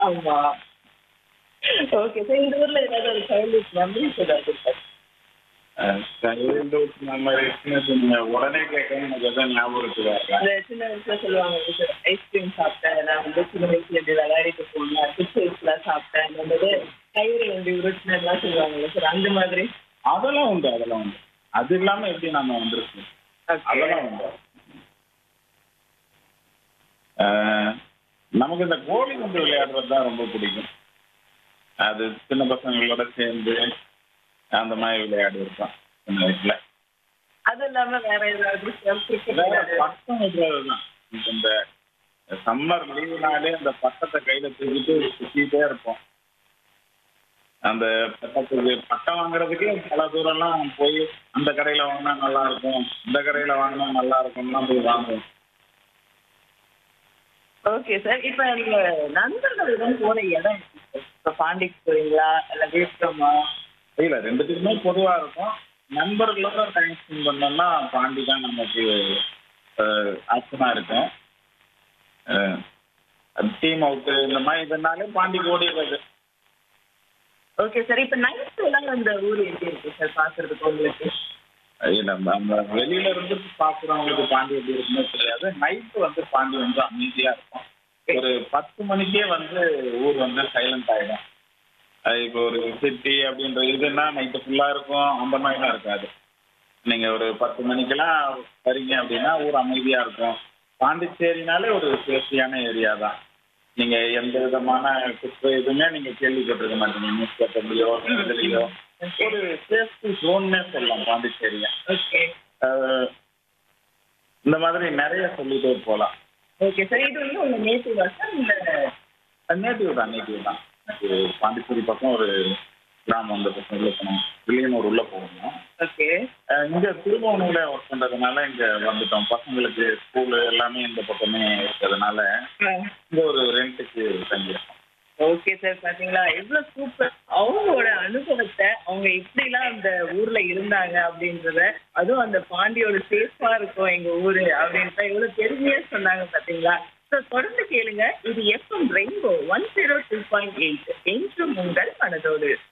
ஆமா okay sir இந்த ஊர்ல ஏதாவது ஒரு சைல்ட்ஹுட் மெமரிஸ் ஏதாவது இருக்கா சைல்ட்ஹுட் மெமரிஸ்னு நீங்க உடனே கேட்கணும் எனக்கு எதாவது ஞாபகம் இருக்குதா இந்த சின்ன வயசுல சொல்லுவாங்க சார் ஐஸ்கிரீம் சாப்பிட்டேன் நான் வந்து சின்ன வயசுல இப்படி விளையாடிட்டு போனேன் சிப்ஸ்லாம் சாப்பிட்டேன் அந்த மாதிரி கயிறு வண்டி உருட்டுனதுலாம் சொல்லுவாங்கல்ல சார் அந்த மாதிரி அதெல்லாம் உண்டு அதெல்லாம் உண்டு அது இல்லாம எப்படி நம்ம வந்திருக்கோம் அதெல்லாம் உண்டு ஆஹ், நமக்கு இந்த கோலி குண்டு விளையாடுறது தான் ரொம்ப பிடிக்கும் அது சின்ன பசங்களோட சேர்ந்து அந்த மாதிரி விளையாடி இருப்போம் சின்ன வயசுல அது இல்லாம வேற ஏதாவது கிரிக்கெட் வேற பட்டம் விடுறதுதான் இந்த சம்மர் லீவுனாலே அந்த பட்டத்தை கையில தூக்கிட்டு சுத்திட்டே இருப்போம் அந்த பட்டத்துக்கு பட்டம் வாங்குறதுக்கே பல தூரம்லாம் போய் அந்த கடையில வாங்கினா நல்லா இருக்கும் இந்த கடையில வாங்கினா நல்லா இருக்கும்லாம் போய் வாங்குவோம் ஓகே சார் இப்ப நீங்க நண்பர்களுடன் போன இடம் இருக்கு சார் இப்ப பாண்டிக்கு போறீங்களா இல்ல விழுப்புரமா இல்ல ரெண்டுத்துக்குமே பொதுவா இருக்கும் நண்பர்களோட டைம் ஸ்பெண்ட் பண்ணோம்னா பாண்டி தான் நமக்கு ஆப்ஷனா இருக்கும் டீம் அவுட்டு இந்த மாதிரி இதனாலே பாண்டிக்கு ஓடிடுறது ஓகே சார் இப்ப நைட் எல்லாம் அந்த ஊர் எப்படி இருக்கு சார் பாக்குறதுக்கு உங்களுக்கு ஐயோ, நம்ம நம்ம வெளியில இருந்து பாக்குறவங்களுக்கு பாண்டி எப்படி இருக்குன்னு தெரியாது நைட்டு வந்து பாண்டி வந்து அமைதியா இருக்கும் ஒரு பத்து மணிக்கே வந்து ஊர் வந்து சைலண்ட் ஆயிடும் அது இப்போ ஒரு சிட்டி அப்படின்ற இதுன்னா நைட்டு ஃபுல்லா இருக்கும் அந்த மாதிரிலாம் இருக்காது நீங்க ஒரு பத்து மணிக்கெல்லாம் வரீங்க அப்படின்னா ஊர் அமைதியா இருக்கும் பாண்டிச்சேரினாலே ஒரு சேஃப்டியான ஏரியா தான் நீங்க எந்த விதமான குற்ற எதுவுமே நீங்க கேள்விப்பட்டிருக்க மாட்டீங்க நியூஸ் பேப்பர்லயோ இதுலயோ ஒரு சேஃப்டி ஜோன்னே சொல்லலாம் பாண்டிச்சேரியை ஓகே அஹ் இந்த மாதிரி நிறைய சொல்லிட்டே போகலாம் ஓகே சார் இது வந்து உங்க நேட்டிவா சார் இந்த நேட்டிவ் தான் நேட்டிவ் தான் இது பாண்டிச்சேரி பக்கம் ஒரு கிராமம் அந்த பக்கம் உள்ள போனோம் வில்லியனூர் உள்ள போகணும் ஓகே அஹ் இங்க திருபுவனையில ஒர்க் பண்றதுனால இங்க வந்துட்டோம் பசங்களுக்கு ஸ்கூலு எல்லாமே இந்த பக்கமே இருக்கிறதுனால இங்க ஒரு ரெண்ட்டுக்கு தங்கியிருக்கோம் ஓகே சார் பாத்தீங்களா எவ்வளவு சூப்பர் அவங்களோட அனுபவத்தை அவங்க எப்படிலாம் அந்த ஊர்ல இருந்தாங்க அப்படின்றத அதுவும் அந்த பாண்டியோட சேஃபா இருக்கும் எங்க ஊரு அப்படின்றத எவ்வளவு பெருமையா சொன்னாங்க பாத்தீங்களா சார் தொடர்ந்து கேளுங்க இது FM Rainbow one zero two point eight என்றும் உங்கள் மனதோடு